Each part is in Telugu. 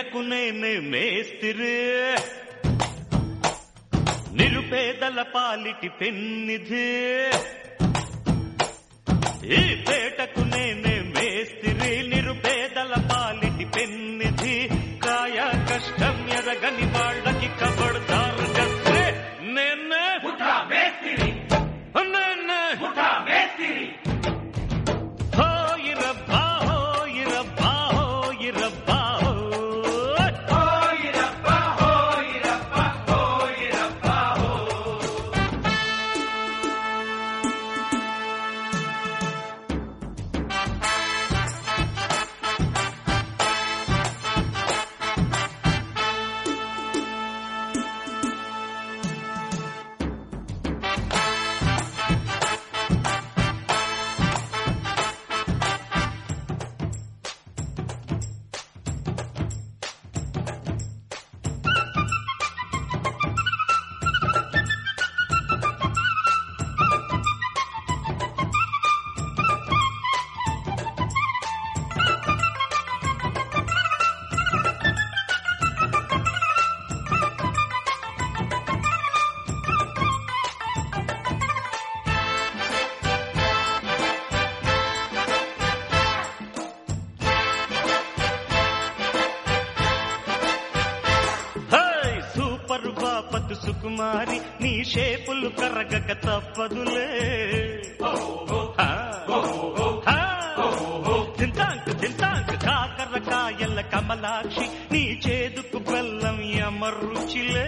పేటకు నేనే మేస్తిరి నిరుపేదల పాలిటి పెన్నిధి ఈ పేటకు నేనే మేస్తిరి నిరుపేదల పాలిటి పెన్నిధి కాయ కష్టం ఎరగని వాళ్ళకి కబడ్దారు గస్తే నేనే ముఠా మేస్తిరి నేనే ముఠా మేస్తిరి హోయిరబ్బా హోయిరబ్బా హోయిరబ్బా హోయ్. హోయిరప్ప హోయిరప్ప హోయిరప్ప హో హై సూపర్ బాపతు సుకుమారి నీ షేపులు కరగక తప్పదులే హా. హా. తింటాంక్ తింటాంక్ కాకరకాయల కమలాక్షి నీ చేదుకు బెల్లం యమరుచిలే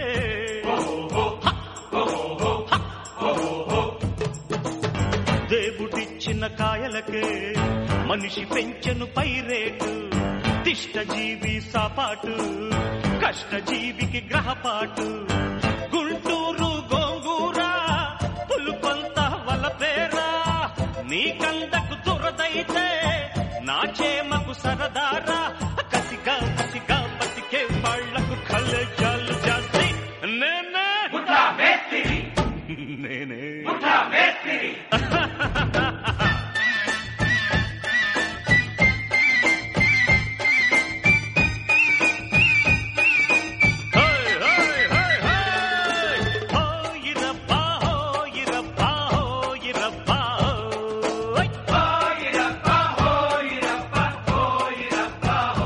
దేవుడిచ్చిన కాయలకే మనిషి పెంచెను పైరేటు తిష్టజీవి సాపాటు కష్టజీవికి గ్రహపాటు గుంటూరు గోంగూర పులుపంత వలపేరా నీ కందకు దురదైతే నా చేమకు సరదారా కసిగా కసిగా బతికే వాళ్లకు కళ్ళజాలు జాస్తి నేనే ముఠా మేస్తిరి నేనే ముఠా మేస్తిరి హోయ్ హోయ్ హోయ్ హోయ్ హోయిరబ్బా హోయిరబ్బా హోయిరబ్బా హోయ్ హోయిరప్ప హోయిరప్ప హోయిరప్ప హో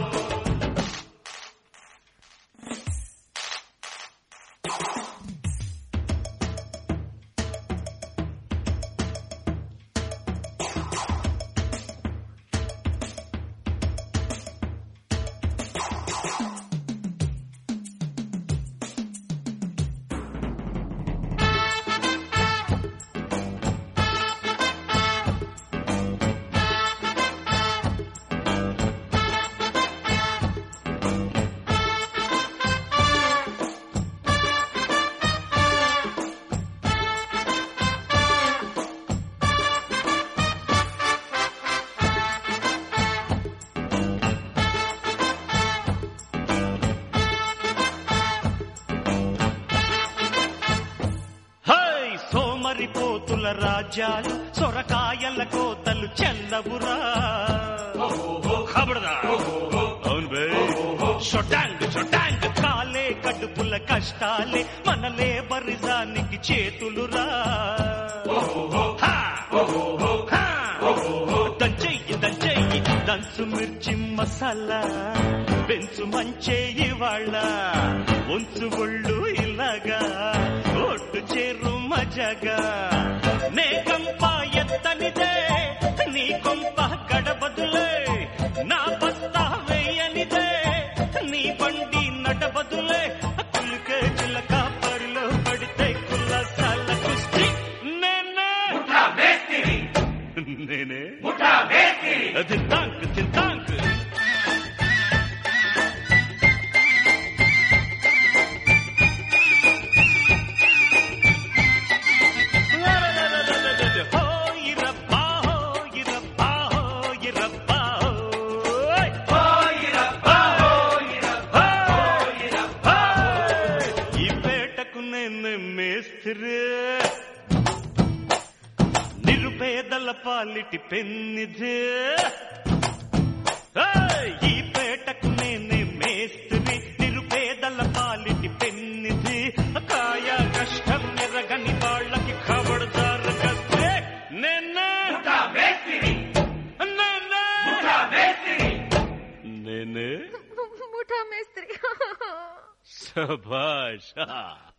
హై సోమరిపోతుల రాజ్యాలు సొరకాయల కోతలు చెల్లవురా ఖబర్దా అవును బే షొటాంగ్ షొటాంగ్ కాలే కడుపుల కష్టాలే మన లేబరిజానికి చేతులురా హా! హా! దంచెయ్యి దంచెయ్యి దంచు మిర్చి మసాలా పెంచు మంచే ఇవాళ్ళ ఉంచు ఒళ్ళు ఇలాగా ఒట్టు చేరు మజగా నే కంప ఎత్తనిదే నీ కొంప గడబదులే నా బస్తా వేయనిదే నీ బండి నడబదులే కులికే చిలక పరిలో పడితే కుల్లసాల కుస్తీ నేనే ముఠా మేస్తిరి నేనే ముఠా మేస్తిరి తింటాంక్ తింటాంక్ హోయిరబ్బా హోయిరబ్బా హోయిరబ్బా హోయ్. హోయిరప్ప హోయిరప్ప హోయిరప్ప ఈ పేటకు నేను మేస్త్రి నిరుపేదల పాలిటి పెన్నిధి ఏయ్! ఈ పేటకు నేనే మేస్త్రి శభాష్